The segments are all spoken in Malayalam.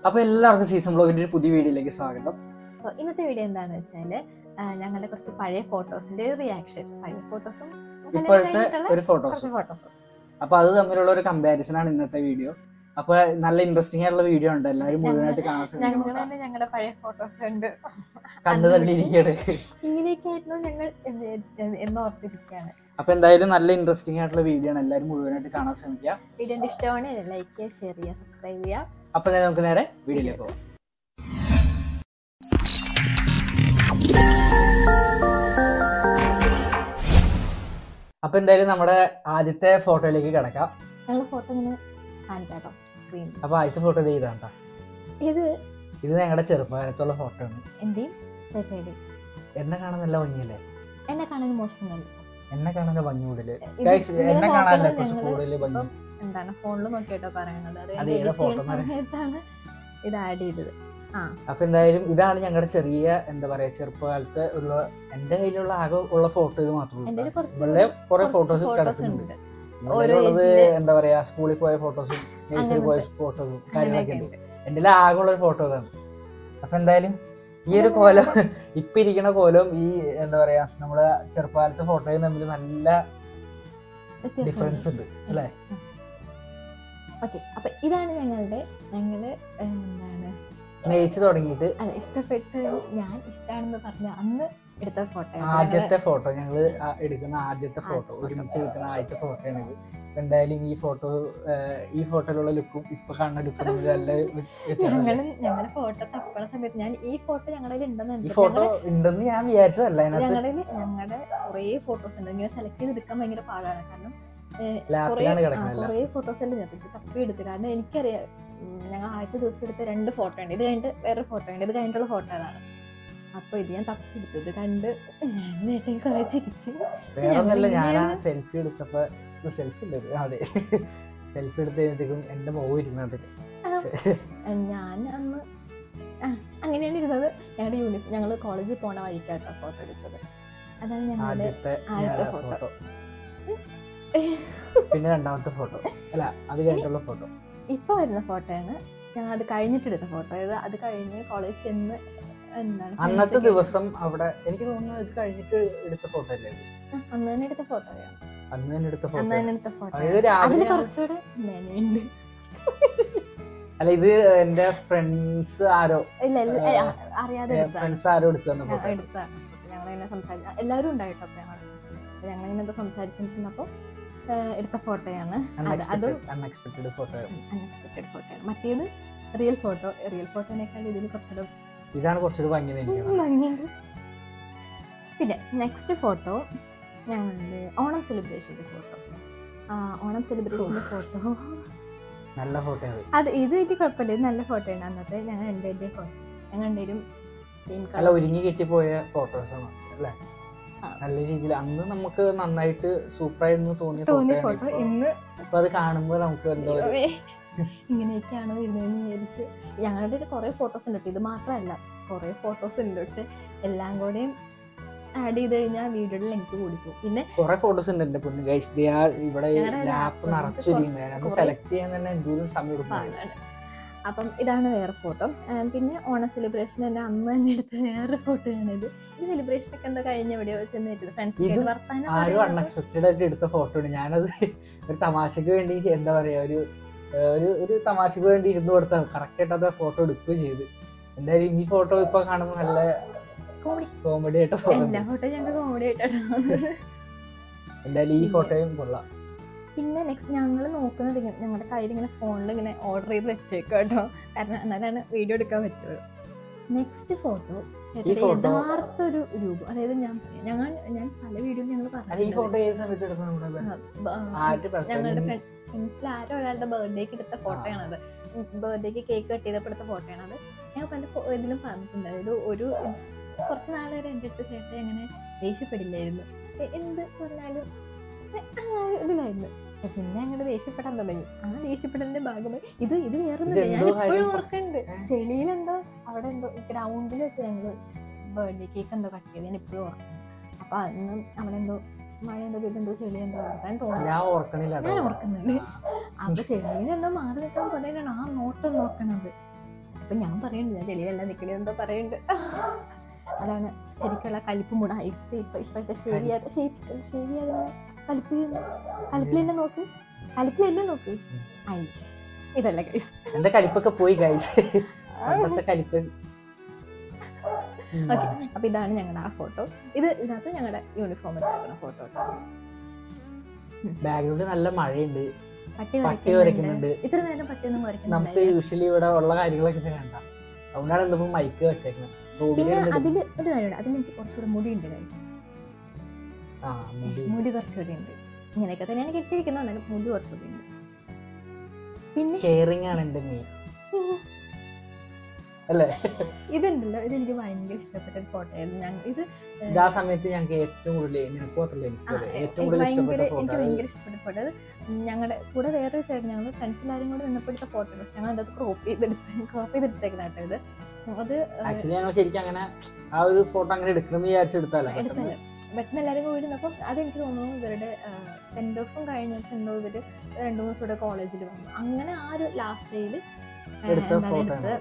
അപ്പൊ എല്ലാവർക്കും സീസൺ ബ്ലോഗിന്റെ ഒരു പുതിയ വീഡിയോയിലേക്ക് സ്വാഗതം അപ്പോൾ ഇന്നത്തെ വീഡിയോ എന്താണെന്ന് വെച്ചാൽ ഞങ്ങളുടെ കുറച്ച് പഴയ ഫോട്ടോസിന്റെ റിയാക്ഷൻ പഴയ ഫോട്ടോസും ഇപ്പോഴത്തെ ഒരു ഫോട്ടോസ് കുറച്ച് ഫോട്ടോസും അപ്പൊ അത് തമ്മിലുള്ള ഒരു കമ്പാരിസൺ ആണ് ഇന്നത്തെ വീഡിയോ അപ്പൊ നല്ല ഇൻട്രസ്റ്റിംഗ് ആയിട്ടുള്ള വീഡിയോ ഉണ്ട് എല്ലാവരും മുഴുവനായിട്ട് കാണാൻ ഞങ്ങൾ ശ്രമിക്കണം തന്നെ ഞങ്ങളുടെ പഴയ ഫോട്ടോസ് ഉണ്ട് കണ്ടു തള്ളിയിരിക്കണ് ഇങ്ങനെയൊക്കെ ആയിരുന്നു ഞങ്ങൾ എന്ന് എന്ന് എന്ന് ഓർത്തിരിക്കുകയാണ് അപ്പൊ എന്തായാലും നല്ല ഇൻട്രസ്റ്റിംഗ് ആയിട്ടുള്ള വീഡിയോ ആണ് എല്ലാവരും മുഴുവനായിട്ട് കാണാൻ ശ്രമിക്കുക വീഡിയോന്റെ ഇഷ്ടമാണ് ലൈക്ക് ചെയ്യുക ഷെയർ ചെയ്യുക സബ്സ്ക്രൈബ് ചെയ്യുക അപ്പൊ ഞാൻ നമുക്ക് നേരെ വീഡിയോയിലേക്ക് പോകാം അപ്പൊ എന്തായാലും നമ്മുടെ ആദ്യത്തെ ഫോട്ടോയിലേക്ക് കിടക്കാം ഞങ്ങൾ ഫോട്ടോ ഇങ്ങനെ കാണിക്കാം കേട്ടോ സ്ക്രീനിൽ അപ്പൊ ആദ്യത്തെ ഫോട്ടോ ഇത് ഇതാണ്ട ഇത് ഇത് ഞങ്ങളുടെ ചെറുപ്പകാലത്തുള്ള ഫോട്ടോ ആണ് എന്റെയും ചേച്ചിയുടെയും എന്നെ കാണാൻ നല്ല ഭംഗിയല്ലേ എന്നെ കാണാൻ മോശമൊന്നുമല്ല എന്നെ കാണാൻ ഭംഗി കൂടുതല് ഇത് Guys, ഇങ്ങനെ എന്നെ കാണാനല്ല നോക്കുന്നത് കുറച്ച് ഞങ്ങള് കൂടുതൽ ഭംഗി ഇപ്പം എന്താണ് ഫോണിൽ നോക്കിയിട്ടോ പറയണത് അത് അത് edit ഏതാ photo ചെയ്യുന്ന എന്ന് സമയത്താണ് ഇത് ആഡ് ചെയ്തത് ആ അപ്പൊ എന്തായാലും ഇതാണ് ഞങ്ങളുടെ ചെറിയ എന്താ പറയാ ചെറുപ്പകാലത്ത് ഉള്ള എന്റെ കയ്യിലുള്ള ആകെ ഉള്ള ഫോട്ടോ ഇത് മാത്രമേ എൻ്റെ ഉള്ളൂ കുറച്ച് ഇവിടെ കുറെ കുറച്ച് ഫോട്ടോസ് photos കിടക്കുന്നുണ്ട് ഉണ്ട് ഇവിടെ ഓരോ ഉള്ളത് ഏജിലെ- എന്താ പറയാ സ്കൂളിൽ പോയ ഫോട്ടോസും നേഴ്സറി പോയ അങ്ങനത്തെ. ഫോട്ടോസും അങ്ങനെയൊക്കെ കാര്യങ്ങളൊക്കെ ഉണ്ട് ഉണ്ട് എന്റെ ആകെ ഉള്ള ഒരു ഫോട്ടോ ഇതാണ് അപ്പൊ എന്തായാലും ഈ ഒരു കോലം ഇപ്പൊ ഇരിക്കുന്ന കോലം ഈ എന്താ പറയാ നമ്മളെ ചെറുപ്പകാലത്തെ ഫോട്ടോയും തമ്മിൽ നല്ല ഡിഫറൻസ് ഉണ്ട് അല്ലേ ഓക്കെ അപ്പൊ ഇതാണ് ഞങ്ങളുടെ ഞങ്ങള് എന്താണ് സ്നേഹിച്ചു തുടങ്ങിയിട്ട് അല്ല ഇഷ്ടപ്പെട്ട് ഞാൻ ഇഷ്ടമാണെന്ന് പറഞ്ഞ അന്ന് എടുത്ത ഫോട്ടോ ആദ്യത്തെ ഫോട്ടോ ഞങ്ങള് ആ- എടുക്കുന്ന ആദ്യത്തെ ഫോട്ടോ ആദ്യത്തെ photo. ഒരുമിച്ച് എടുക്കുന്ന ആദ്യത്തെ ഫോട്ടോയാണ് ഇത് അപ്പൊ എന്തായാലും ഈ ഫോട്ടോ ഈ ഫോട്ടോയിലുള്ള ലുക്കും ഇപ്പൊ കാണുന്ന ലുക്കും തമ്മിൽ നല്ല വ്യത്യാസമുണ്ട്. ഞങ്ങള് ഞങ്ങളുടെ ഫോട്ടോ തപ്പണ സമയത്ത് ഞാൻ ഈ ഫോട്ടോ ഞങ്ങളുടെ ഈ ഉണ്ടെന്ന് ഫോട്ടോ ഉണ്ടെന്ന് ഞാൻ വിചാരിച്ചതല്ല അതിനകത്ത് ഞങ്ങളുടെ ഞങ്ങളുടെ കുറേ ഫോട്ടോസ് ഉണ്ട് ഇങ്ങനെ സെലക്ട് ചെയ്ത് എടുക്കാൻ ഭയങ്കര പാടാണ് കാരണം ലാപ്പിലാണ് കിടക്കുന്നത് കുറേ ഫോട്ടോസ് എല്ലാം ഞാൻ എടുത്ത് തപ്പി എടുത്ത് കാരണം എനിക്കറിയാം ഉം, ഞങ്ങൾ ആദ്യത്തെ ദിവസം എടുത്ത രണ്ട് ഫോട്ടോ ഉണ്ട് ഇത് കഴിഞ്ഞിട്ട് വേറെ ഫോട്ടോ ഉണ്ട് ഇത് കഴിഞ്ഞിട്ടുള്ള ഫോട്ടോ അതാണ് അപ്പൊ ഇത് ഞാൻ തപ്പി എടുത്തു ഇത് കണ്ട് ഞാൻ നേട്ടം കുറെ ചിരിച്ചു വേറെ ഒന്നല്ല ഞാൻ ആ ഞങ്ങളിങ്ങനെ- സെൽഫി എടുത്തപ്പോ സെൽഫി ഇല്ല ഇത്. അതെ സെൽഫി എടുത്ത് കഴിഞ്ഞപ്പോഴത്തേക്കും എന്റെ മുഖം ഇരുന്നത് ഞാൻ അന്ന് ആ, അങ്ങനെയാണ് ഇരുന്നത് ഞങ്ങളുടെ യൂണിഫോം ഞങ്ങൾ കോളേജിൽ പോണ വഴിക്കാട്ടോ ഫോട്ടോ എടുത്തത് അതാണ് ഞങ്ങളുടെ ആദ്യത്തെ ആദ്യത്തെ ഫോട്ടോ photo. പിന്നെ രണ്ടാമത്തെ ഫോട്ടോ അല്ല അത് കഴിഞ്ഞിട്ടുള്ള ഫോട്ടോ ഇപ്പൊ വരുന്ന ഫോട്ടോയാണ് ഞങ്ങൾ അത് കഴിഞ്ഞിട്ടെടുത്ത ഫോട്ടോ ഇത് അത് കഴിഞ്ഞ് കോളേജ് ചെന്ന് എന്താണ് friends അന്നത്തെ ഒക്കെ ദിവസം അവിടെ എനിക്ക് തോന്നുന്നു ഇത് കഴിഞ്ഞിട്ട് എടുത്ത ഫോട്ടോ അല്ലേ ഇത്? ആ, അന്ന് തന്നെ എടുത്ത ഫോട്ടോയാണ് അന്ന് തന്നെ എടുത്ത അന്ന് ഫോട്ടോ തന്നെ എടുത്ത ഫോട്ടോ അതായത് രാവിലെ അതിൽ ഞങ്ങൾ- കുറച്ചുകൂടെ മെനുണ്ട് അല്ല ഇത് എന്റെ ഫ്രണ്ട്സ് ആരോ ഇല്ല ഇല്ല ഏ, ആ, അറിയാതെ എടുത്താണ് ഫ്രണ്ട്സ് ആരോ എടുത്തു തന്ന ഫോട്ടോ എടുത്താണ് ഞങ്ങൾ ഇങ്ങനെ സംസാരിച്ച എല്ലാവരും ഉണ്ടായിട്ടോ അപ്പൊ ഞങ്ങൾ ഞങ്ങൾ ഇങ്ങനെ എന്തോ സംസാരിച്ചിരുന്നപ്പോ എടുത്ത ഫോട്ടോയാണ് അത് അതും അൺഎക്സ്പെക്ടഡ് ഫോട്ടോ അൺഎക്സ്പെക്ടഡ് ഫോട്ടോയാണ് മറ്റേത് റിയൽ ഫോട്ടോ റിയൽ ഫോട്ടോനേക്കാൾ ഇതിന് കുറച്ചുകൂടെ ഇതാണ് കുറച്ചുകൂടി ഭംഗി എനിക്ക് ഭംഗിയുണ്ട് പിന്നെ നെക്സ്റ്റ് ഫോട്ടോ ഞങ്ങളുടെ ഓണം സെലിബ്രേഷൻ്റെ ഫോട്ടോ ഓണം സെലിബ്രേഷൻ്റെ ഫോട്ടോ നല്ല ഫോട്ടോ അത് അത് ഇത് വലിയ കുഴപ്പമില്ല ഇത് നല്ല ഫോട്ടോയാണ് അന്നത്തെ ഞങ്ങൾ രണ്ടുപേരുടെ ഫോട്ടോ ഞങ്ങൾ രണ്ടുപേരും സെയിം നല്ല കളർ ഒരുങ്ങി കെട്ടിപ്പോയ ഫോട്ടോസ് ആണ് അല്ലേ ആ. നല്ല രീതിയിൽ അന്ന് നമുക്ക് നന്നായിട്ട് സൂപ്പർ ആയിരുന്നു തോന്നിയ തോന്നിയ ഫോട്ടോ ഫോട്ടോ ഇന്ന് അപ്പൊ അത് കാണുമ്പോൾ നമുക്ക് എന്തോ ഒരു- ദൈവമേ, ഇങ്ങനെയൊക്കെയാണോ വരുന്നതെന്ന് വിചാരിച്ച് ഞങ്ങളുടെ ഒരു കുറേ ഫോട്ടോസ് ഉണ്ട് കേട്ടോ. ഇത് മാത്രമല്ല കുറേ ഫോട്ടോസ് ഉണ്ട് പക്ഷെ എല്ലാം കൂടെയും ആഡ് ചെയ്ത് കഴിഞ്ഞാൽ വീഡിയോയുടെ ലെങ്ത് കൂടിപ്പോകും പിന്നെ കുറെ ഫോട്ടോസ് ഉണ്ട് എന്റെ പൊന്ന് ഗൈസ് ഇവിടെ ഞങ്ങളുടെ ലാപ്പ് lap നിറച്ചിരിക്കുന്നത് അത് കുറേ- സെലക്ട് ചെയ്യാൻ തന്നെ എന്തോരം സമയം എടുക്കും പാടാണ് അപ്പം ഇതാണ് വേറെ ഫോട്ടോ പിന്നെ ഓണം സെലിബ്രേഷൻ തന്നെ അന്ന് തന്നെ എടുത്ത വേറെ ഫോട്ടോയാണിത് ഈ സെലിബ്രേഷൻ ഒക്കെ എന്താ കഴിഞ്ഞ എവിടെയോ ചെന്നിട്ട് ഫ്രണ്ട്സിന്റെ ഇതും വർത്താനം ആരും പറയുന്നത് അൺഎക്സ്പെക്ടഡ് ആയിട്ട് എടുത്ത ഫോട്ടോ ആണ് ഞാനത് ഒരു തമാശക്ക് വേണ്ടി എന്താ പറയാ ഒരു ഏഹ് ഒരു ഒരു തമാശക്ക് വേണ്ടി ഇരുന്ന് കൊടുത്ത കറക്റ്റ് ആയിട്ട് അത് ഫോട്ടോ എടുക്കുകയും ചെയ്ത് എന്തായാലും ഈ ഫോട്ടോ ഇപ്പൊ കാണുമ്പോൾ നല്ല comedy. കോമഡി ആയിട്ട് ഫോട്ടോ എല്ലാ ഫോട്ടോ ഞങ്ങൾക്ക് കോമഡി ആയിട്ടാണ് തോന്നുന്നത്. എന്തായാലും ഈ പിന്നെ- ഫോട്ടോയും കൊള്ളാം പിന്നെ നെക്സ്റ്റ് ഞങ്ങൾ നോക്കുന്നത് ഇങ്ങനെ ഞങ്ങളുടെ കയ്യിൽ ഇങ്ങനെ ഫോണിൽ ഇങ്ങനെ ഓർഡർ ചെയ്ത് വെച്ചേക്കും കേട്ടോ കാരണം എന്നാലാണ് വീഡിയോ എടുക്കാൻ പറ്റുള്ളൂ നെക്സ്റ്റ് ഫോട്ടോ ചേട്ടൻ്റെ photo- യഥാർത്ഥ ഒരു രൂപം അതായത് ഞാൻ പറയാം ഞങ്ങൾ ഞാൻ പല വീഡിയോ ഞങ്ങൾ അല്ല ഈ ഫോട്ടോ ഏത് സമയത്ത് എടുത്ത നമ്മുടെ ആരുടെ ഞങ്ങളുടെ birthday? ഫ്രണ്ട്സിൽ ആരോ ഒരാളുടെ ബർത്ത്ഡേക്ക് എടുത്ത ഫോട്ടോയാണത് ബർത്ത്ഡേക്ക് കേക്ക് കട്ട് ചെയ്തപ്പോൾ എടുത്ത ഫോട്ടോയാണത് ഞാൻ പല ഫോ- ഇതിലും പറഞ്ഞിട്ടുണ്ട് അതായത് ഒരു കുറച്ച് നാൾ വരെ എൻ്റെ അടുത്ത് ചേട്ടൻ അങ്ങനെ ദേഷ്യപ്പെടില്ലായിരുന്നു എ- എന്ത് പറഞ്ഞാലും ആ ഇതിലായിരുന്നു പക്ഷെ പിന്നെ അങ്ങോട്ട് ദേഷ്യപ്പെടാൻ തുടങ്ങി ആ ദേഷ്യപ്പെടലിന്റെ ഭാഗമായി ഇത് ഇത് വേറൊന്നുമില്ല ഞാൻ ഇതെന്തോ ഇപ്പോഴും കാര്യം ഓർക്കുന്നുണ്ട് ഏ? ചെളിയിലെന്തോ അവിടെ എന്തോ ഗ്രൗണ്ടിൽ വെച്ച് ഞങ്ങള് ബർത്ത്ഡേ കേക്ക് എന്തോ കട്ട് ചെയ്ത് ഞാൻ ഇപ്പോഴും ഓർക്കുന്നു അപ്പൊ അന്ന് അവിടെ എന്തോ മഴ എന്തോ പെയ്ത് എന്തോ ചെളി എന്തോ ഓർക്കാൻ തോന്നുന്നു ഞാൻ ഓർക്കണില്ല ഞാൻ ഓർക്കുന്നുണ്ട് അപ്പൊ ചെളിയിൽ എന്തോ മാറി നിൽക്കാൻ പറയുന്നതാണ് ആ നോട്ടം നോക്കണത് അപ്പൊ ഞാൻ പറയുന്നുണ്ട് ഞാൻ ചെളിയിലല്ല നിക്കണേ എന്താ പറയുന്നുണ്ട് അതാണ് ശരിക്കുള്ള കലിപ്പ് മുട ഇപ്പൊ ഇപ്പൊ ഇപ്പോഴത്തെ ശരിയാതെ ശരിയാതെ കലിപ്പിൽ കലിപ്പിൽ എന്നെ നോക്ക് കലിപ്പിൽ എന്നെ നോക്ക് ഐഷ് ഇതല്ല ഗൈസ് എന്റെ കലിപ്പൊക്കെ പോയി ഗൈസ് പണ്ടത്തെ കലിപ്പ് ഉം. ഓക്കെ അപ്പൊ ഇതാണ് ഞങ്ങളുടെ ആ ഫോട്ടോ ഇത് ഇതിനകത്ത് ഞങ്ങളുടെ യൂണിഫോം ഇട്ടിരിക്കുന്ന ഫോട്ടോ ബാക്ക്ഗ്രൗണ്ട് നല്ല മഴയുണ്ട് പട്ടി പട്ടി വരയ്ക്കുന്നുണ്ട് വരയ്ക്കുന്നുണ്ട് ഇത്ര നേരം പട്ടിയൊന്നും നമുക്ക് വരയ്ക്കുന്നില്ല യൂഷ്വലി ഇവിടെ ഉള്ള കാര്യങ്ങളൊക്കെ ഇത് വേണ്ട അതുകൊണ്ടാണ് എന്തിപ്പോ മൈക്ക് വെച്ചേക്കുന്നത് പിന്നെ റൂമിൽ അതില് ഒരു കാര്യമുണ്ട് അതിൽ എനിക്ക് കുറച്ചുകൂടെ മുടിയുണ്ട് ഗൈസ് ആ മുടി മുടി കുറച്ചുകൂടി ഉണ്ട് ഇങ്ങനെയൊക്കെ തന്നെയാണ് കെട്ടിയിരിക്കുന്നത് എന്നാലും മുടി കുറച്ചുകൂടി ഉണ്ട് പിന്നെ കെയറിങ് ആണ് എന്റെ മെയിൻ അല്ലേ ഇതുണ്ടല്ലോ ഇത് എനിക്ക് ഭയങ്കര ഇഷ്ടപ്പെട്ട ഒരു ഫോട്ടോ ആയിരുന്നു ഞാൻ ഇത് ഇത് ആ സമയത്ത് ഞങ്ങൾക്ക് ഏറ്റവും കൂടുതൽ നിനക്ക് മാത്രമല്ല എനിക്ക് ആ, അതെ, എ- ഏറ്റവും എനിക്ക് കൂടുതൽ ഭയങ്കര ഇഷ്ടപ്പെട്ട എനിക്ക് ഫോട്ടോ ഭയങ്കര ഇഷ്ടപ്പെട്ട ഫോട്ടോ അത് ഞങ്ങളുടെ കൂടെ വേറൊരു ചേട്ടൻ ഞങ്ങൾ ഫ്രണ്ട്സ് എല്ലാവരും കൂടെ നിന്നപ്പോഴത്തെ ഫോട്ടോ പക്ഷെ ഞങ്ങൾ അതിനകത്ത് ക്രോപ്പ് ചെയ്തെടുത്ത് ക്രോപ്പ് ചെയ്തെടുത്തേക്കുന്ന കേട്ടോ ഇത് അത് ആക്ച്വലി ഞങ്ങൾ ശരിക്കും അങ്ങനെ ആ ഒരു ഫോട്ടോ അങ്ങനെ എടുക്കണമെന്ന് വിചാരിച്ചെടുത്തല്ല എടുത്തല്ല പെട്ടെന്ന് എല്ലാവരും കൂടി ഇരുന്നപ്പം അതെനിക്ക് തോന്നുന്നു ഇവരുടെ സെൻഡ് ഓഫും കഴിഞ്ഞിട്ട് എന്തോ ഇവര് രണ്ടു മൂന്ന് ദിവസം കോളേജിൽ വന്നു അങ്ങനെ ആ ഒരു ലാസ്റ്റ് ഡേയിൽ എടുത്ത photo ആണ്.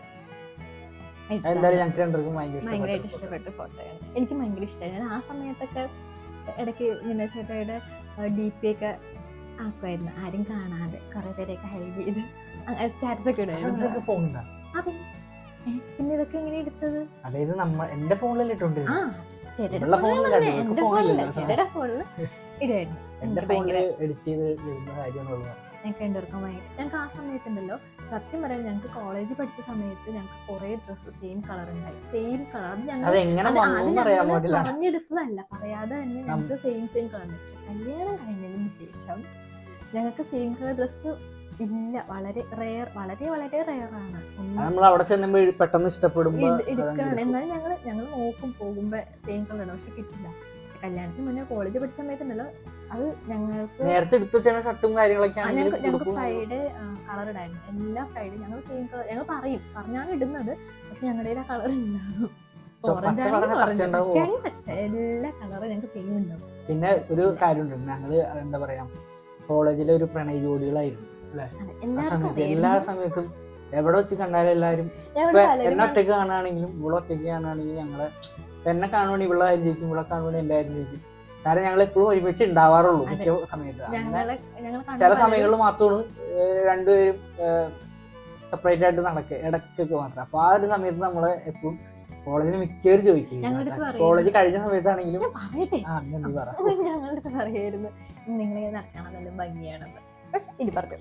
എന്തായാലും ഞങ്ങൾക്ക് രണ്ടുപേർക്കും ഭയങ്കര ഭയങ്കരമായിട്ട് ഇഷ്ടപ്പെട്ട ഇഷ്ടപ്പെട്ട ഫോട്ടോയാണ് എനിക്ക് ഭയങ്കര ഇഷ്ടമായി ഞാൻ ആ സമയത്തൊക്കെ ഇടയ്ക്ക് ഇങ്ങനെ ചേട്ടായുടെ ഡി പി ഒക്കെ ആക്കുമായിരുന്നു ആരും കാണാതെ കുറെ പേരെയൊക്കെ ഹെൽപ്പ് ചെയ്ത് സ്റ്റാറ്റസ് ഒക്കെ ഇടുമായിരുന്നു ഫോൺ ഉണ്ടാ ആ, പിന്നെ ഏ, പിന്നെ ഇതൊക്കെ എങ്ങനെ എടുത്തത് അതായത് നമ്മ എന്റെ ഫോണിലല്ലേ ആ ഇട്ടോണ്ടിരുന്നത് ചേട്ടയുടെ ഇവളുടെ ഫോണിൽ ഫോണിലല്ല, ഇവൾക്ക് എന്റെ ഫോണിലില്ല. ഫോണിലല്ല ചേട്ടയുടെ ഫോണിൽ ഇടുമായിരുന്നു എന്റെ എനിക്ക് ഭയങ്കര ഫോണിൽ എഡിറ്റ് ചെയ്ത് വരുന്ന കാര്യമാണുള്ളത് ഞങ്ങൾക്ക് രണ്ടുപേർക്കും ഭയങ്കര ഞങ്ങൾക്ക് ആ സമയത്തുണ്ടല്ലോ സത്യം പറയാൻ ഞങ്ങൾക്ക് കോളേജിൽ പഠിച്ച സമയത്ത് ഞങ്ങൾക്ക് കുറെ ഡ്രസ്സ് സെയിം കളർ ഉണ്ടായി സെയിം കളർ അത് ഞങ്ങൾ അത് എങ്ങനെ അത് അത് വന്നു അറിയാൻ ഞങ്ങള് പാടില്ല പറഞ്ഞെടുത്തതല്ല പറയാതെ തന്നെ ഞങ്ങൾക്ക് സെയിം സെയിം കളർ പക്ഷെ കല്യാണം കഴിഞ്ഞതിന് ശേഷം ഞങ്ങൾക്ക് സെയിം കളർ ഡ്രസ്സ് ഇല്ല വളരെ റെയർ വളരെ വളരെ റെയർ ആണ് ഒന്നും നമ്മൾ അവിടെ ചെല്ലുമ്പോ പെട്ടെന്ന് ഇഷ്ടപ്പെടുമ്പോ ഇട്- അതങ്ങ് എടുക്കണം എടുക്കും. എന്നാലും ഞങ്ങൾ ഞങ്ങൾ നോക്കും പോകുമ്പോ സെയിം കളർ പക്ഷെ കിട്ടില്ല പക്ഷെ കല്യാണത്തിന് മുന്നേ കോളേജ് പഠിച്ച സമയത്തുണ്ടല്ലോ അത് ഞങ്ങൾക്ക് നേരത്തെ എടുത്തു വെച്ച ഷർട്ടും കാര്യങ്ങളൊക്കെ ആ, ആണെങ്കിലും ഞങ്ങൾക്ക് ഞങ്ങൾക്ക് ഉടുപ്പും ഫ്രൈഡേ കളർ ഇടായിരുന്നു എല്ലാ ഫ്രൈഡേ ഞങ്ങൾ സെയിം കളർ ഞങ്ങൾ പറയും പറഞ്ഞാണ് ഇടുന്നത് പക്ഷെ ഞങ്ങളുടെ ആ കളർ ഉണ്ടാകും ചോ- ഓറഞ്ച് പച്ച പറഞ്ഞ പച്ച ഉണ്ടാവും. ആണെങ്കിൽ പച്ച എല്ലാ കളറും ഞങ്ങൾക്ക് സെയിം ഉണ്ടാവും പിന്നെ ഒരു കാര്യമുണ്ട് ഞങ്ങള് എന്താ പറയാ കോളേജിലെ ഒരു പ്രണയ ജോഡികളായിരുന്നു അതെ, ആ എല്ലാവർക്കും സമയത്ത് എല്ലാ അറിയായിരുന്നു. സമയത്തും എവിടെ വെച്ച് കണ്ടാലും എല്ലാരും ഞങ്ങളുടെ ഇപ്പൊ പലരും എന്നെ ഒറ്റയ്ക്ക് കാണുകയാണെങ്കിലും ഇവിടെ ഒറ്റയ്ക്ക് കാണുകയാണെങ്കിലും ഞങ്ങളെ ഇപ്പൊ എന്നെ കാണുവാണെങ്കിൽ ഇവിടെ കാര്യം ചോദിക്കും ഇവിടെ കാണുവാണെങ്കിൽ എന്റെ കാര്യം ചോദിക്കും കാരണം ഞങ്ങൾ എപ്പോഴും ഒരുമിച്ച് ഉണ്ടാവാറുള്ളൂ അതെ. മിക്ക സമയത്ത് അങ്ങനെ ഞങ്ങളെ ഞങ്ങൾ ചില സമയങ്ങളിൽ മാത്രമാണ് ഏഹ് രണ്ടുപേരും സെപ്പറേറ്റ് ആയിട്ട് നടക്കുക ഇടയ്ക്കൊക്കെ മാത്രം അപ്പൊ ആ ഒരു സമയത്ത് നമ്മളെ എപ്പോഴും കോളേജിൽ മിക്കവരും ചോദിക്കും ഞങ്ങളുടെ അടുത്ത് പറയും. കോളേജ് കഴിഞ്ഞ സമയത്താണെങ്കിലും ഞാൻ പറയട്ടെ ആ നീ നീ പറ ഞങ്ങളുടെ അടുത്ത് പറയായിരുന്നു നിങ്ങളിങ്ങനെ നടക്കണം നല്ല ഭംഗിയാണെന്ന് പക്ഷെ ഇനി പറഞ്ഞു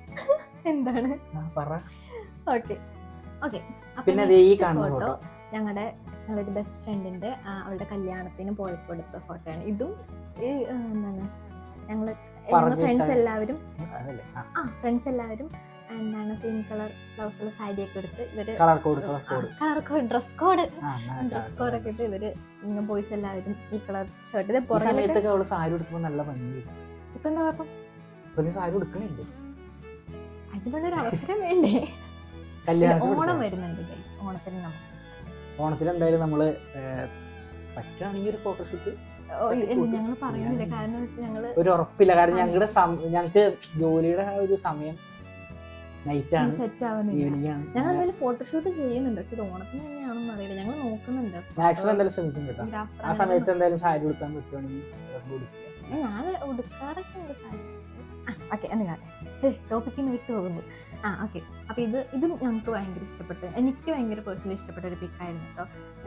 എന്താണ് ആ, പറ ഓക്കെ ഓക്കെ പിന്നെ ദേ ഈ കാണുന്ന ഫോട്ടോ photo. ഞങ്ങളുടെ ഞങ്ങളുടെ ബെസ്റ്റ് ഫ്രണ്ടിന്റെ അവളുടെ കല്യാണത്തിന് പോയപ്പോൾ എടുത്ത ഫോട്ടോയാണ് ഇതും ഈ ആ, എന്താണ് ഞങ്ങള് ഞങ്ങൾ പറഞ്ഞിട്ട് ഫ്രണ്ട്സ് എല്ലാവരും അതല്ലേ ആ ഫ്രണ്ട്സ് എല്ലാവരും എന്താണ് സെയിം കളർ ബ്ലൗസുള്ള സാരി ഒക്കെ എടുത്ത് ഇവര് colour code colour code colour code dress code ആ ഡ്രസ് കോഡ് ഒക്കെ ഇട്ട് ഇവര് ബോയ്സ് എല്ലാവരും ഈ കളർ ഷർട്ട് ഇത് ഈ പുറകിലൊക്കെ സമയത്തൊക്കെ അവള് സാരി ഉടുക്കുമ്പോ നല്ല ഭംഗിയായിരുന്നു ഇപ്പൊ എന്താ കുഴപ്പം ഇപ്പൊ നീ സാരി ഉടുക്കണില്ലേ അതിനുള്ളൊരു അവസരം വേണ്ടേ കല്യാണത്തിന് ഓണം ഉടുക്കാം. വരുന്നുണ്ട് guys. ഓണത്തിന് നമുക്ക് ഓണത്തിന് എന്തായാലും നമ്മള് ഏഹ്, പറ്റുവാണെങ്കിൽ ഒരു ഫോട്ടോഷൂട്ട് തട്ടിക്കൂട്ട്. ഞങ്ങൾ പറയുന്നില്ല കാരണം എന്ന് വെച്ചാൽ ഞങ്ങള് ഒരു ഉറപ്പില്ല കാരണം ആ. ഞങ്ങളുടെ ഞങ്ങൾക്ക് ജോലിയുടെ ആ ഒരു സമയം നൈറ്റ് ആണ് സെറ്റ് ആവുന്നില്ല ഈവനിങ് ആണ് ഞങ്ങൾ എന്തായാലും ഫോട്ടോഷൂട്ട് ചെയ്യുന്നുണ്ട് പക്ഷെ ഇത് ഓണത്തിന് തന്നെയാണെന്ന് അറിയില്ല ഞങ്ങൾ നോക്കുന്നുണ്ട് മാക്സിമം എന്തായാലും ശ്രമിക്കും കേട്ടോ Photographer ആ ആണെന്ന് സമയത്ത് എന്തായാലും സാരി ഉടുക്കാൻ പറ്റുവാണെങ്കിൽ അതൊക്കെ ഉടുക്കുക. ഞാൻ ഉടുക്കാറൊക്കെ ഉണ്ട് സാരി ഓക്കെ എന്നിങ്ങാട്ടെ ടോപ്പിക്കിന് വിട്ടു പോകുന്നു ആ ഓക്കെ അപ്പൊ ഇത് ഇതും ഞങ്ങൾക്ക് ഭയങ്കര ഇഷ്ടപ്പെട്ടു എനിക്ക് ഭയങ്കര പേഴ്സണലി ഇഷ്ടപ്പെട്ട ഒരു പിക്കായിരുന്നു കേട്ടോ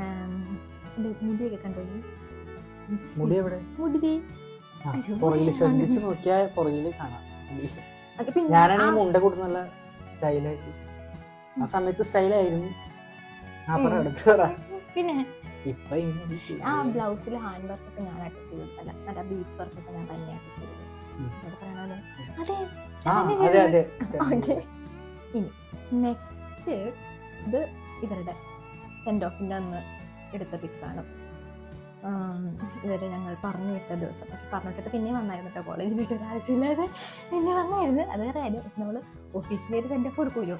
എൻ്റെ മുടിയൊക്കെ കണ്ടു മുടി എവിടെ മുടി ദേ. ആ, അയ്യോ, പുറകില് മുടി ശ്രദ്ധിച്ച് കാണുന്നില്ല. നോക്കിയാൽ പുറകില് കാണാം മുടി. അത് പിന്നെ ഞാനാണെങ്കിൽ ആ- മുണ്ട കൊടുത്ത് നല്ല സ്റ്റൈലായിട്ട് ആ സമയത്ത് സ്റ്റൈലായിരുന്നു ആ പറ ഉം. അടുത്ത് പറ പിന്നെ ഇപ്പൊ ഇങ്ങനെ ഒരു ആ ബ്ലൗസിൽ ഹാൻഡ് വർക്ക് ഒക്കെ ഞാനായിട്ട് ചെയ്തതല്ല മറ്റേ ബീഡ്സ് വർക്ക് ഒക്കെ ഞാൻ തന്നെയായിട്ട് ചെയ്തത് ഉം. ഇവിടെ പറയണല്ലോ അതെ ആ അതന്നെ അതെ അതെ ഓക്കെ ഇനി നെക്സ്റ്റ് ഇത് ഇവരുടെ സെൻഡ് ഓഫിൻ്റെ അന്ന് എടുത്ത പിക്കാണ് ഇവരെ ഞങ്ങൾ പറഞ്ഞു വിട്ട ദിവസം പക്ഷെ പറഞ്ഞിട്ട് പിന്നെ വന്നായിരുന്നു കേട്ടോ കോളേജിൽ വിട്ട് ഒരാവശ്യമില്ലാതെ പിന്നെ വന്നായിരുന്നു അത് വേറെ കാര്യം പക്ഷെ നമ്മൾ ഒഫീഷ്യലി ഒരു സെൻഡ് ഓഫ് കൊടുക്കുമല്ലോ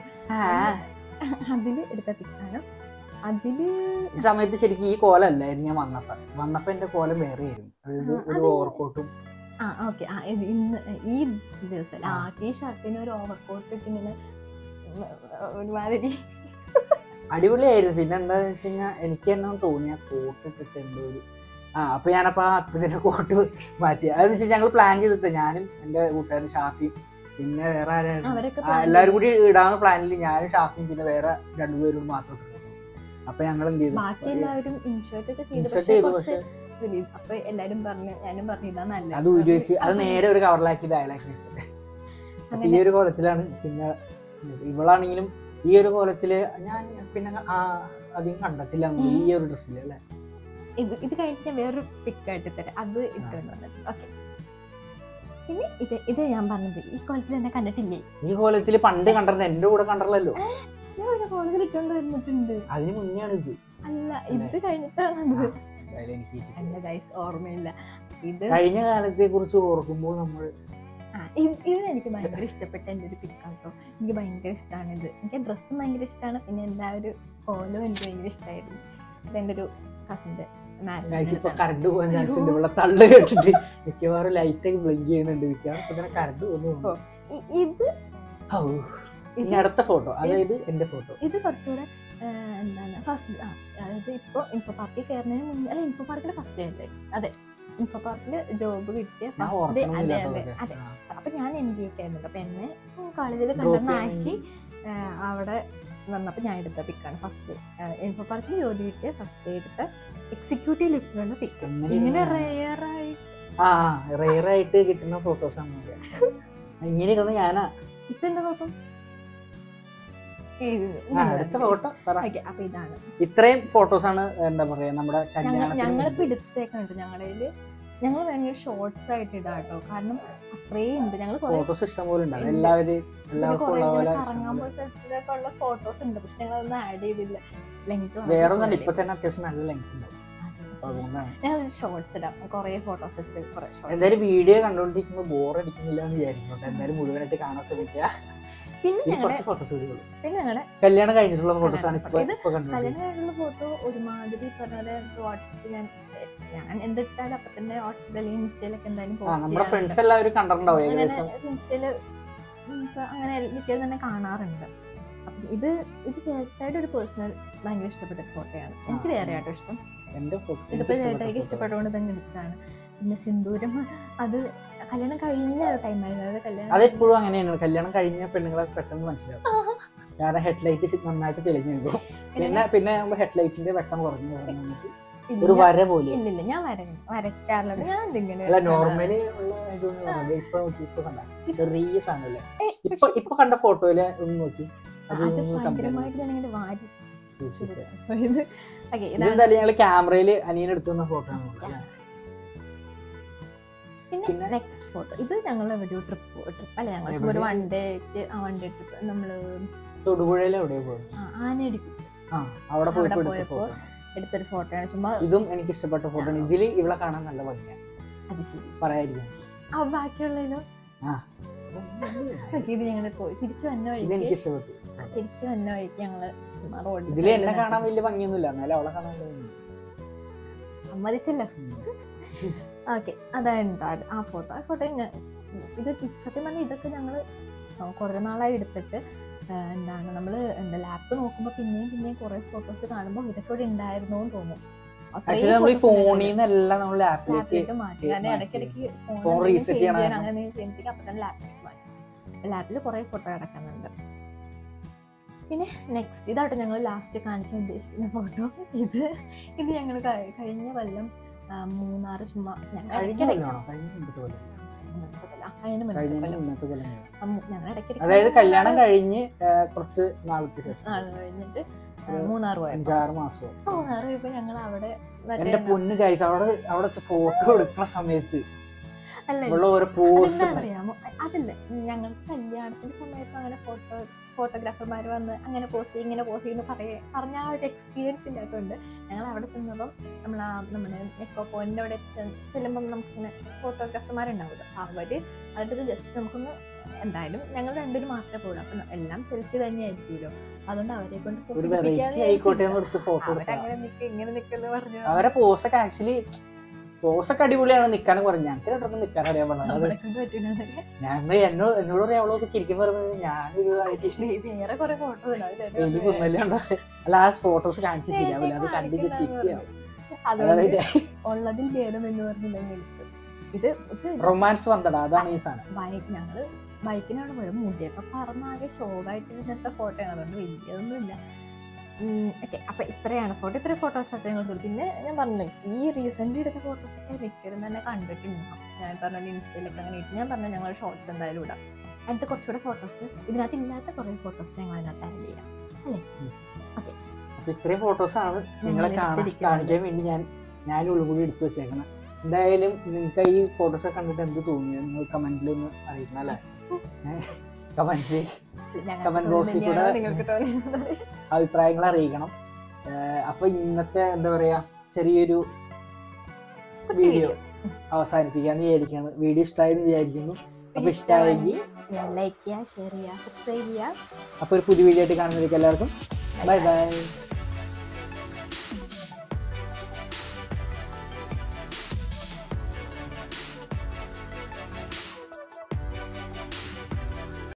അതിൽ എടുത്ത പിക്കാണ് അതില് ഈ സമയത്ത് ശരിക്കും ഈ കോലം അല്ലായിരുന്നു ഞാൻ വന്നപ്പോ വന്നപ്പോ എന്റെ കോലം വേറെ ആയിരുന്നു അതായത് ആ, ഒരു അത് ഓവർകോട്ടും ആ ഓക്കെ ആ ഇത് ഇന്ന് ഈ ദിവസം ആ ഈ ഷർട്ടിന് ഒരു ഓവർ കോട്ട് ഇട്ട് ഇങ്ങനെ ഒരുമാതിരി അടിപൊളിയായിരുന്നു പിന്നെ എന്താന്ന് വെച്ച് കഴിഞ്ഞാൽ എനിക്ക് തന്നെ തോന്നി ആ കോട്ട് ഇട്ടിട്ട് എന്തോ ഒരു ആ അപ്പൊ ഞാനപ്പോ ആ അപ്പത്തിന്റെ കോട്ട് മാറ്റി അതെന്ന് വെച്ചാൽ ഞങ്ങൾ പ്ലാൻ ചെയ്തിട്ട് ഞാനും എന്റെ കൂട്ടുകാരൻ ഷാഫിയും പിന്നെ വേറെ ആരായിരുന്നു അവരൊക്കെ ആ, plan എല്ലാവരും കൂടി ഇടാവുന്ന പ്ലാനിൽ ഞാനും ഷാഫിയും പിന്നെ വേറെ രണ്ടുപേരും മാത്രം ഇട്ടിട്ടുള്ളൂ അപ്പൊ ഞങ്ങൾ എന്ത് ചെയ്തു ബാക്കി എല്ലാവരും ഇൻഷർട്ട് ഒക്കെ ചെയ്ത് Insert പക്ഷേ ചെയ്തു, കുറച്ച് പക്ഷേ വലിയ- അപ്പൊ എല്ലാരും പറഞ്ഞു ഞാനും പറഞ്ഞു ഇതാ നല്ലത് അത് ഊരി വെച്ച് അത് അപ്പൊ നേരെ ഒരു കവറിലാക്കി ബാഗിലാക്കി വെച്ചത് അപ്പൊ ഈ അങ്ങനെ ഒരു കോലത്തിലാണ് പിന്നെ ഇവളാണെങ്കിലും ഈ ഒരു കോലത്തില് ഞാൻ പിന്നെ ആ അധികം കണ്ടിട്ടില്ല ഈ ഒരു ഡ്രസ്സിൽ അല്ലെ ഇത് ഇത് കഴിഞ്ഞിട്ട് ഞാൻ വേറൊരു പിക്ക് ആയിട്ട് തരാം അത് ഇട്ടുകൊണ്ട് വന്നിട്ട് ഓക്കെ പിന്നെ ഇത് ഇത് ഞാൻ പറഞ്ഞത് ഈ കോലത്തിൽ എന്നെ കണ്ടിട്ടില്ലേ ഈ കോലത്തില് പണ്ട് കണ്ടിട്ടുണ്ട് എന്റെ കൂടെ കണ്ടല്ലോ ഞാൻ ഒരു കോളത്തിൽ ഇട്ടുകൊണ്ട് വന്നിട്ടുണ്ട് അതിന് മുന്നെയാണ് ഇത് അല്ല ഇത് കഴിഞ്ഞിട്ടാണ് അത് എന്തായാലും എനിക്ക് ഇത് അല്ല ഗൈസ് ഓർമ്മയില്ല ഇത് കഴിഞ്ഞ കാലത്തെ കുറിച്ച് ഓർക്കുമ്പോൾ നമ്മൾ ആ, ഇത് ഇത് എനിക്ക് ഭയങ്കര ഇഷ്ടപ്പെട്ട എൻ്റെ ഒരു പിക്കാണ് കേട്ടോ എനിക്ക് ഭയങ്കര ഇഷ്ടമാണ് ഇത് എനിക്ക് ഡ്രസ്സും ഭയങ്കര ഇഷ്ടമാണ് പിന്നെ എൻ്റെ ആ ഒരു കോലവും എനിക്ക് ഭയങ്കര ഇഷ്ടമായിരുന്നു ഇത് എൻ്റെ ഒരു കസിൻ്റെ നൈസ് ഇപ്പൊ മാരേജ് കറണ്ട് പോകാൻ ചാൻസ് ഉണ്ട് ഇവിടെ തള്ളു കേട്ടിട്ട് മിക്കവാറും ലൈറ്റ് ഒക്കെ ബ്ലിങ്ക് ചെയ്യുന്നുണ്ട് മിക്കവാറും ഇപ്പൊ തന്നെ കറണ്ട് പോകുന്നു ഇത് ഇനി ഇത് അടുത്ത ഫോട്ടോ അതായത് എന്റെ ഫോട്ടോ ഇത് കുറച്ചുകൂടെ ആ, എന്താണ് ഫസ്റ്റ് ആ അതായത് ഇപ്പോൾ ഇൻഫോ പാർക്കിൽ കയറുന്നതിന് മുന്നേ അല്ല ഇൻഫോ പാർക്കിന്റെ ഫസ്റ്റ് ഡേ അല്ലേ അതെ ഇൻഫോ പാർക്കിൽ ജോബ് കിട്ടിയ ഞാൻ ഫസ്റ്റ് ഡേ അതെ അതെ ഓർക്കണമെന്നില്ല അതെ അപ്പൊ ഞാൻ എം ബി എക്ക് ആയിരുന്നു അപ്പൊ എന്നെ കോളേജിൽ Drop കണ്ടെന്നാക്കി അവിടെ വന്നപ്പോൾ ഞാൻ എടുത്ത പിക്കാണ് ഫസ്റ്റ് ഡേ ഇൻഫോ പാർക്കിൽ ജോലി കിട്ടിയ ഫസ്റ്റ് ഡേ എടുത്ത എക്സിക്യൂട്ടീവ് ലിഫ്റ്റിലുള്ള പിക്ക് ഇങ്ങനെ റെയറായി ആ റെയർ ആയിട്ട് കിട്ടുന്ന ഫോട്ടോസ് ആണ് ഇത്. ഇങ്ങനെ ഇരുന്ന് ഞാനാ ഇപ്പൊ എന്താ കുഴപ്പം ആ, അടുത്ത ഫോട്ടോ പറ ഓക്കെ അപ്പൊ ഇതാണ് ഇത്രയും ഫോട്ടോസ് ആണ് എന്താ പറയാ നമ്മുടെ ഞങ്ങൾ കല്യാണത്തിന് ഞങ്ങളിപ്പോ എടുത്തേക്കുന്നുണ്ട് ഞങ്ങളുടെ ഞങ്ങൾ വേണമെങ്കിൽ ഷോർട്സ് ആയിട്ട് ഇടാം കേട്ടോ കാരണം അത്രയും ഉണ്ട് ഞങ്ങൾ കുറെ ഫോട്ടോസ് ഇഷ്ടം പോലെ ഉണ്ട് ഉണ്ട്. എല്ലാവരും ഇതില് എല്ലാവർക്കും കുറെ ഉള്ള പോലെ ഇങ്ങനെ ഇഷ്ടം കറങ്ങാൻ പോലെ. പോയ സ്ഥലത്തൊക്കെ ഉള്ള ഫോട്ടോസ് ഉണ്ട് പക്ഷെ ഞങ്ങൾ ഒന്നും ആഡ് ചെയ്തില്ല ലെങ്ത് വേറെ ഒന്നല്ല ഇപ്പൊ തന്നെ അത്യാവശ്യം നല്ല ലെങ്ത് ഉണ്ട് അപ്പൊ അതുകൊണ്ടാണ് ഞാൻ ഷോർട്സ് ഇടാം കുറെ ഫോട്ടോസ് വെച്ചിട്ട് കുറെ ഷോർട്സ് എന്തായാലും വീഡിയോ കണ്ടോണ്ടിരിക്കുമ്പോൾ ബോർ അടിക്കുന്നില്ല എന്ന് വിചാരിക്കുന്നുണ്ട് എന്തായാലും മുഴുവനായിട്ട് കാണാൻ ശ്രമിക്കുക പിന്നെ ഇനി ഞങ്ങളുടെ കുറച്ച് ഫോട്ടോസ് കൂടി ഉള്ളൂ പിന്നെ ഞങ്ങളുടെ കല്യാണം കഴിഞ്ഞിട്ടുള്ള ഫോട്ടോസ് ആണ് ഇപ്പൊ ഇത് ഇപ്പൊ കണ്ടത് കല്യാണമായിട്ടുള്ള ഫോട്ടോ ഒരുമാതിരി പറഞ്ഞ പോലെ വാട്സപ്പിൽ ഞാൻ ഞാൻ എന്തിട്ടാലും അപ്പൊ തന്നെ വാട്സപ്പിൽ അല്ലെങ്കിൽ ഇൻസ്റ്റയിലൊക്കെ എന്തായാലും ആ പോസ്റ്റ് നമ്മുടെ ഫ്രണ്ട്സ് എല്ലാവരും കണ്ടിട്ടുണ്ടാവും അങ്ങനെ ഏകദേശം ഇൻസ്റ്റയില് ഇപ്പൊ അങ്ങനെ മിക്കത് തന്നെ കാണാറുണ്ട് അപ്പം ഇത് ഇത് ചേട്ടായിട്ട് ഒരു പേഴ്സണൽ ഭയങ്കര ഇഷ്ടപ്പെട്ട ഫോട്ടോയാണ് എനിക്ക് ആ. വേറെ ആട്ടോ ഇഷ്ടം എന്റെ ഫോട്ടോ ഇതിപ്പോ ചേട്ടായിക്ക് ഇഷ്ടപ്പെട്ടതുകൊണ്ട് തന്നെ എടുത്തതാണ് പിന്നെ സിന്ദൂരം അത് കല്യാണം കഴിഞ്ഞ ടൈമായിരുന്നു അതായത് കല്യാണം അതെപ്പോഴും അങ്ങനെയാണ് കല്യാണം കഴിഞ്ഞ പെണ്ണുങ്ങളെ പെട്ടെന്ന് മനസ്സിലാവും കാരണം ഹെഡ്ലൈറ്റ് നന്നായിട്ട് തെളിഞ്ഞു നിൽക്കും പിന്നെ പിന്നെ നമ്മൾ ഹെഡ്ലൈറ്റിന്റെ വെട്ടം കുറഞ്ഞു കുറഞ്ഞു വന്നിട്ട് ഇല്ല, ഒരു ഞാൻ- വര പോലെ ഇല്ല ഇല്ല ഞാൻ വര വരയ്ക്കാറില്ല ഞാൻ ഇതിങ്ങനെ അല്ല എടുക്കാറാണ്. നോർമലി ഉള്ള ഇതൊന്നും പറഞ്ഞത് ഇപ്പൊ നോക്കി ഇപ്പൊ കണ്ട ചെറിയ സാധനല്ലേ ഏയ്, ഇപ്പൊ പക്ഷെ ഇപ്പൊ കണ്ട ഫോട്ടോയില് ഒന്ന് നോക്കി അത് അത് ഒന്ന് compare ഭയങ്കരമായിട്ട് ഞാൻ ഇങ്ങനെ വാരി ചെയ്ത് ഇത് ഓക്കെ ഇതാണ് ഇതെന്തായാലും ഞങ്ങള് ക്യാമറയില് അനിയൻ എടുത്തുന്ന ഫോട്ടോ ആണ് നോക്കുക. പിന്നെ പിന്നെ- നെക്സ്റ്റ് ഫോട്ടോ ഇത് ഞങ്ങൾ എവിടെയോ ട്രിപ്പ് ട്രിപ്പ് അല്ല ഞങ്ങൾ ചുമ്മാ ഒരു എവിടെ? വൺ ഡേക്ക് ആ വൺ ഡേ ട്രിപ്പ് നമ്മള് തൊടുപുഴയിലെ എവിടെയോ പോയി ആ, ആനയടിക്കും ആ അവിടെ പോയിട്ട് അവിടെ എടുത്ത പോയപ്പോ ഫോട്ടോ എടുത്തൊരു ഫോട്ടോയാണ് ചുമ്മാ ഇതും എനിക്ക് ഇഷ്ടപ്പെട്ട ഫോട്ടോ ആണ് ഇതില് ഇവിടെ കാണാൻ നല്ല ഭംഗിയാണ് അത് ശരി പറയാതിരിക്കാൻ ആ ബാക്കിയുള്ളതിലോ ആ ഓക്കെ ഇത് ഞങ്ങൾ പോയി തിരിച്ചു വന്ന ഇത് എനിക്ക് വഴിക്ക് ഇഷ്ടപ്പെട്ടു തിരിച്ചു വന്ന വഴിക്ക് ഞങ്ങള് ചുമ്മാ റോഡിൽ ഇതില് എന്നെ കാണാൻ വലിയ ഭംഗിയൊന്നുമില്ല എന്നാലും അവളെ കാണാൻ നല്ല ഭംഗിയുണ്ട്. സമ്മതിച്ചല്ലോ ഉം. ഓക്കെ അതാണ് ആ ഫോട്ടോ ആ ഫോട്ടോ ഇത് സത്യം പറഞ്ഞാൽ ഇതൊക്കെ ഞങ്ങൾ കുറേ നാളായി എടുത്തിട്ട് ആ, എന്താണ് നമ്മൾ എന്താ ലാപ്പ് നോക്കുമ്പോൾ പിന്നെയും പിന്നെയും കുറേ ഫോട്ടോസ് കാണുമ്പോൾ ഇതൊക്കെ ഇവിടെ ഉണ്ടായിരുന്നോ എന്ന് തോന്നും ആക്ച്വലി നമ്മൾ ഈ ഫോണിൽ നിന്നെല്ലാം നമ്മൾ ലാപ്പിലേക്ക് ലാപ്പിലേക്ക് മാറ്റി കാരണം മാറ്റി. ഇടയ്ക്കിടയ്ക്ക് Phone ഫോൺ reset ചേഞ്ച് ചെയ്യണം. ചെയ്യാൻ അങ്ങനെ എന്തെങ്കിലും ചെയ്യുമ്പോഴത്തേക്ക് അപ്പം തന്നെ ലാപ്പിലേക്ക് മാറ്റി ലാപ്പിൽ കുറേ ഫോട്ടോ കിടക്കുന്നുണ്ട് പിന്നെ നെക്സ്റ്റ് ഇതാട്ടോ ഞങ്ങൾ ലാസ്റ്റ് കാണിക്കാൻ ഉദ്ദേശിക്കുന്ന ഫോട്ടോ ഇത് ഇത് ഞങ്ങൾ കഴിഞ്ഞ കൊല്ലം ആ, മൂന്നാർ ചുമ്മാ ഞങ്ങൾ കഴിഞ്ഞ ഇടയ്ക്കിടയ്ക്ക് കൊല്ലമാണോ കഴിഞ്ഞ മുമ്പത്തെ കൊല്ലം ആ, കഴിഞ്ഞ മുന്നത്തെ കഴിഞ്ഞ കൊല്ലം. മുന്നത്തെ കൊല്ലം ആ, മൂ- ഞങ്ങൾ ഇടയ്ക്കിടയ്ക്ക് അതായത് മൂന്നാറ് കല്യാണം കഴിഞ്ഞ് ആ, കുറച്ച് നാളത്തെ ശേഷം നാള് കഴിഞ്ഞിട്ട് ആ, ഒരു മൂന്നാർ പോയപ്പോ അഞ്ചാറ് മാസം മൂന്നാർ പോയപ്പോ ഞങ്ങൾ അവിടെ മറ്റേ എന്റെ പൊന്ന് ഗൈസ് അവിടെ അവിടെ ഫോട്ടോ എടുക്കുന്ന സമയത്ത് അല്ല ഉള്ള ഓരോ പോസ് അതെന്താണെന്നറിയാമോ അ- അതല്ല ഞങ്ങൾക്ക് കല്യാണത്തിന്റെ സമയത്ത് അങ്ങനെ ഫോട്ടോ ഫോട്ടോഗ്രാഫർമാർ വന്ന് അങ്ങനെ പോസ്റ്റ് ഇങ്ങനെ പോസ്റ്റ് ചെയ്യുന്ന പറയ പറഞ്ഞ ആ ഒരു എക്സ്പീരിയൻസ് ഇല്ലാത്തതുകൊണ്ട് ഞങ്ങൾ അവിടെ ചെന്നപ്പം നമ്മൾ ആ നമ്മുടെ എക്കോ പോയിന്റിന്റെ അവിടെ ചെ- ചെല്ലുമ്പം നമുക്കിങ്ങനെ ഫോട്ടോഗ്രാഫർമാരുണ്ടാവുമല്ലോ അവര് അവരുടെ ജസ്റ്റ് നമുക്കൊന്ന് എന്തായാലും ഞങ്ങൾ രണ്ടുപേരും മാത്രമേ പോകുള്ളൂ അപ്പം എല്ലാം സെൽഫി തന്നെ ആയിരിക്കുമല്ലോ അതുകൊണ്ട് അവരെ കൊണ്ട് photo ഒരു എടുപ്പിക്കാന്ന് വെറൈറ്റി ആയിക്കോട്ടെ എന്ന് വിചാരിച്ചില്ല. എടുത്ത് ഫോട്ടോ എടുക്കാം അവരങ്ങനെ നിൽക്കുക ഇങ്ങനെ നിൽക്കുന്നു പറഞ്ഞു അവരെ പോസൊക്കെ ആക്ച്വലി പോസൊക്കെ അടിപൊളിയാണ് നിൽക്കാനും പറഞ്ഞു ഞങ്ങൾക്ക് രണ്ടൊന്നും നിൽക്കാൻ അറിയാൻ പാടില്ല നമ്മളെ കൊണ്ട് പറ്റുന്നതൊക്കെ ഞങ്ങൾ എന്നോട് എന്നോട് പറയാം അവളൊക്കെ ചിരിക്കുന്ന പറയുന്നത് ഞാനൊരു വേറെ കുറെ ഫോട്ടോ എനിക്ക് കുന്നല്ലോ അല്ല ആ ഫോട്ടോസ് കാണിച്ച് ശരിയാവില്ല അത് കണ്ടിട്ട് ചിരിച്ചാവും അതുകൊണ്ട് അതായത് ഉള്ളതിൽ ഭേദം എന്ന് പറഞ്ഞില്ലെങ്കിൽ ഇത് ഒരു റൊമാൻസ് വന്നടാ അതാണ് ഈ സാധനം ബൈക്ക് ഞങ്ങള് ബൈക്കിനാണ് പോയത് മുടിയൊക്കെ പറന്നാകെ ഷോകായിട്ട് ഇരുന്നത്തെ ഫോട്ടോയാണ് അതുകൊണ്ട് വലിയതൊന്നുമില്ല ഓക്കെ അപ്പൊ ഇത്രയാണ് ഫോട്ടോ ഇത്ര ഫോട്ടോസ് ഒക്കെ ഞങ്ങൾ എടുത്തു പിന്നെ ഞാൻ പറഞ്ഞു ഈ റീസെന്റ് എടുത്ത ഫോട്ടോസ് ഒക്കെ മിക്കവരും തന്നെ കണ്ടിട്ടുണ്ടാവും ഞാൻ പറഞ്ഞ ഇൻസ്റ്റയിലൊക്കെ അങ്ങനെ ഇട്ട് ഞാൻ പറഞ്ഞു ഞങ്ങൾ ഷോർട്സ് എന്തായാലും ഇടാം അതിന്റെ കുറച്ചുകൂടെ ഫോട്ടോസ് ഇതിനകത്ത് ഇല്ലാത്ത കുറെ ഫോട്ടോസ് ഞങ്ങൾ അതിനകത്ത് ആഡ് ചെയ്യാം അപ്പൊ ഇത്രയും ഫോട്ടോസ് ആണ് നിങ്ങളെ ഞങ്ങൾ കാണാൻ എടുത്തിരിക്കുന്നത്. കാണിക്കാൻ വേണ്ടി ഞാൻ ഞാൻ ഉൾകൂടി എടുത്തു വെച്ചേക്കണം എന്തായാലും നിങ്ങൾക്ക് ഈ ഫോട്ടോസ് ഒക്കെ കണ്ടിട്ട് എന്ത് തോന്നി നിങ്ങൾ കമന്റിൽ ഒന്ന് അറിയിക്കണം അല്ലേ കമന്റിൽ ഞങ്ങൾക്ക് Comment box ൽ തോന്നുന്നത് കൂടെ തന്നെയാണോ നിങ്ങൾക്ക് തോന്നിയത് അഭിപ്രായങ്ങൾ അറിയിക്കണം ഏഹ് അപ്പൊ ഇന്നത്തെ എന്താ പറയാ ചെറിയൊരു വീഡിയോ അവസാനിപ്പിക്കാന്ന് വിചാരിക്കുകയാണ് വീഡിയോ ഇഷ്ടമായെന്ന് വിചാരിക്കുന്നു അപ്പൊ ഇഷ്ടമായെങ്കിൽ ലൈക്ക് ചെയ്യുക ഷെയർ ചെയ്യുക സബ്സ്ക്രൈബ് ചെയ്യുക അപ്പൊ ഒരു പുതിയ വീഡിയോ ആയിട്ട് കാണുന്നവർക്ക് എല്ലാവർക്കും ബൈ ബൈ